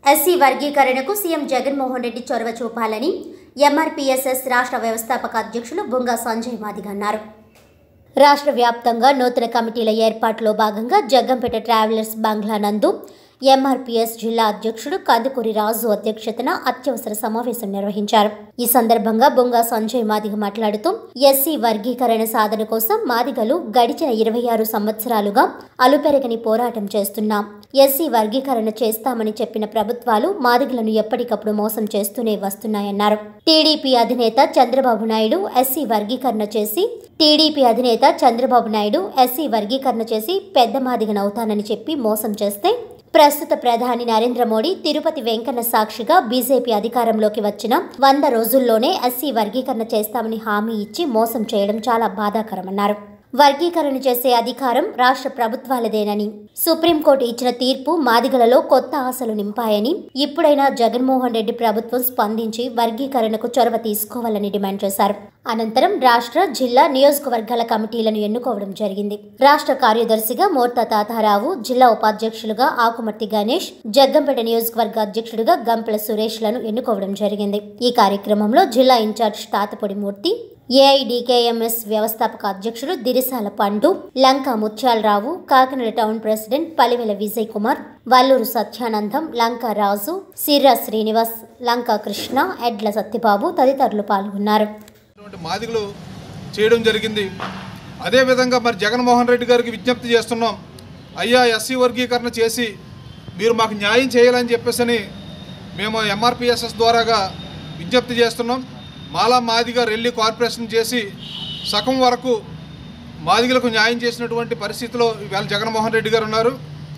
SC వర్గీకరణకు CM Jaganmohan Reddy చొరవ చూపాలని ఎంఆర్పీఎస్ఎస్ రాష్ట్ర వ్యవస్థాపక అధ్యక్షులు బుంగా సంజయ్ మాదిగ అన్నారు రాష్ట్ర వ్యాప్తంగా నూతన కమిటీల ఏర్పాటులో భాగంగా జగ్గంపేట ట్రావెలర్స్ బంగ్లా నందు ఎంఆర్పీఎస్ జిల్లా అధ్యక్షుడు కందుకూరి రాజు అధ్యక్షతన అత్యవసర సమావేశం నిర్వహించారు ఈ సందర్భంగా బొంగా సంజయ్ మాదిగ మాట్లాడుతూ ఎస్సీ వర్గీకరణ సాధన కోసం మాదిగలు గడిచిన ఇరవై ఆరు సంవత్సరాలుగా అలుపెరగని పోరాటం చేస్తున్నాం ఎస్సీ వర్గీకరణ చేస్తామని చెప్పిన ప్రభుత్వాలు మాదిగలను ఎప్పటికప్పుడు మోసం చేస్తూనే వస్తున్నాయన్నారు టీడీపీ అధినేత చంద్రబాబు నాయుడు ఎస్సీ వర్గీకరణ చేసి టీడీపీ అధినేత చంద్రబాబు నాయుడు ఎస్సీ వర్గీకరణ చేసి పెద్ద మాదిగనవుతానని చెప్పి మోసం చేస్తే ప్రస్తుత ప్రధాని నరేంద్ర మోడీ తిరుపతి వెంకన్న సాక్షిగా బీజేపీ అధికారంలోకి వచ్చిన వంద రోజుల్లోనే ఎస్సీ వర్గీకరణ చేస్తామని హామీ ఇచ్చి మోసం చేయడం చాలా బాధాకరమన్నారు వర్గీకరణ చేసే అధికారం రాష్ట్ర ప్రభుత్వాలదేనని సుప్రీంకోర్టు ఇచ్చిన తీర్పు మాదిగలలో కొత్త ఆశలు నింపాయని ఇప్పుడైనా జగన్మోహన్ రెడ్డి ప్రభుత్వం స్పందించి వర్గీకరణకు చొరవ తీసుకోవాలని డిమాండ్ చేశారు అనంతరం రాష్ట్ర జిల్లా నియోజకవర్గాల కమిటీలను ఎన్నుకోవడం జరిగింది రాష్ట్ర కార్యదర్శిగా మోర్తా తాతారావు జిల్లా ఉపాధ్యక్షులుగా ఆకుమర్తి గణేష్ జగ్గంపేట నియోజకవర్గ అధ్యక్షుడిగా గంపల సురేష్లను ఎన్నుకోవడం జరిగింది ఈ కార్యక్రమంలో జిల్లా ఇన్ఛార్జ్ తాతపొడి మూర్తి ఏఐడికేఎంఎస్ వ్యవస్థాపక అధ్యక్షుడు దిరిసాల పండు లంక ముత్యాలరావు కాకినాడ టౌన్ ప్రెసిడెంట్ పలివెల విజయ్ కుమార్ వల్లూరు సత్యానందం లంక రాజు సిర్రా శ్రీనివాస్ లంక కృష్ణ ఎడ్ల సత్యబాబు తదితరులు పాల్గొన్నారు ఇటువంటి మాదిగలు చేయడం జరిగింది అదేవిధంగా మరి జగన్మోహన్ రెడ్డి గారికి విజ్ఞప్తి చేస్తున్నాం అయ్యా ఎస్సీ వర్గీకరణ చేసి మీరు మాకు న్యాయం చేయాలని చెప్పేసి మేము ఎంఆర్పిఎస్ఎస్ ద్వారాగా విజ్ఞప్తి చేస్తున్నాం మాలా మాదిగా రెల్లి కార్పొరేషన్ చేసి సగం వరకు మాదిగలకు న్యాయం చేసినటువంటి పరిస్థితిలో ఇవాళ జగన్మోహన్ రెడ్డి గారు ఉన్నారు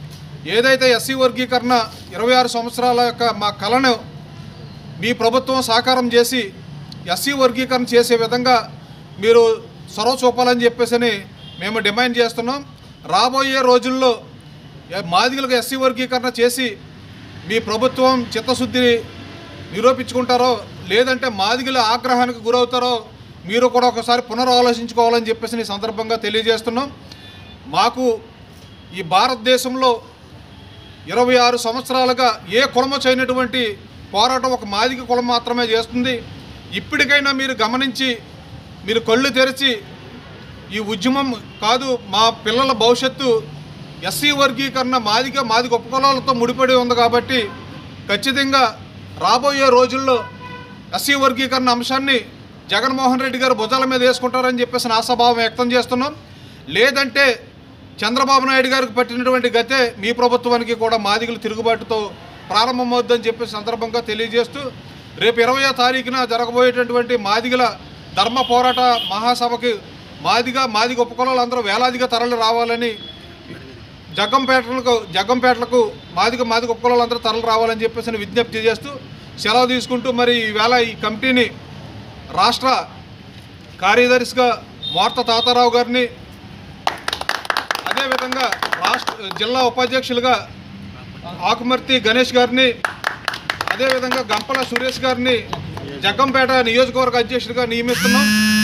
ఏదైతే ఎస్సీ వర్గీకరణ ఇరవై ఆరు సంవత్సరాల యొక్క మా కళను మీ ప్రభుత్వం సాకారం చేసి ఎస్సీ వర్గీకరణ చేసే విధంగా మీరు చొరవ చూపాలని చెప్పేసి మేము డిమాండ్ చేస్తున్నాం రాబోయే రోజుల్లో ఏ- మాదిగలకు ఎస్సీ వర్గీకరణ చేసి మీ ప్రభుత్వం చిత్తశుద్ధి నిరూపించుకుంటారో లేదంటే మాదిగల ఆగ్రహానికి గురవుతారో మీరు కూడా ఒకసారి పునరాలోచించుకోవాలని చెప్పేసి ఈ సందర్భంగా తెలియజేస్తున్నాం మాకు ఈ భారతదేశంలో ఇరవై ఆరు సంవత్సరాలుగా ఏ కులమ చేయనటువంటి పోరాటం ఒక మాదిక కులం మాత్రమే చేస్తుంది ఇప్పటికైనా మీరు గమనించి మీరు కళ్ళు తెరిచి ఈ ఉద్యమం కాదు మా పిల్లల భవిష్యత్తు ఎస్సీ వర్గీకరణ మాదిక మాదిక ఉపకులాలతో ముడిపడి ఉంది కాబట్టి ఖచ్చితంగా రాబోయే రోజుల్లో ఎస్సీ వర్గీకరణ అంశాన్ని జగన్మోహన్ రెడ్డి గారు భుజాల మీద వేసుకుంటారని చెప్పేసి ఆశాభావం వ్యక్తం చేస్తున్నాం లేదంటే చంద్రబాబు నాయుడు గారికి పట్టినటువంటి గతే మీ ప్రభుత్వానికి కూడా మాదిగలు తిరుగుబాటుతో ప్రారంభమవుద్దని చెప్పే సందర్భంగా తెలియజేస్తూ రేపు ఇరవయో తారీఖున జరగబోయేటటువంటి మాదిగల ధర్మ పోరాట మహాసభకి మాదిగా మాదిగ ఉపకులాలు అందరూ వేలాదిగా తరలి రావాలని జగ్గంపేటలకు జగ్గంపేటలకు మాదిగ మాదిగ ఉపకులాలు అందరూ తరలి రావాలని చెప్పేసి విజ్ఞప్తి చేస్తూ సెలవు తీసుకుంటూ మరి ఈవేళ ఈ కమిటీని రాష్ట్ర కార్యదర్శిగా మోర్త తాతారావు గారిని అదేవిధంగా రాష్ట్ర జిల్లా ఉపాధ్యక్షులుగా ఆకుమర్తి గణేష్ గారిని అదేవిధంగా గంపల సురేష్ గారిని జగ్గంపేట నియోజకవర్గ అధ్యక్షుడిగా నియమిస్తున్నాం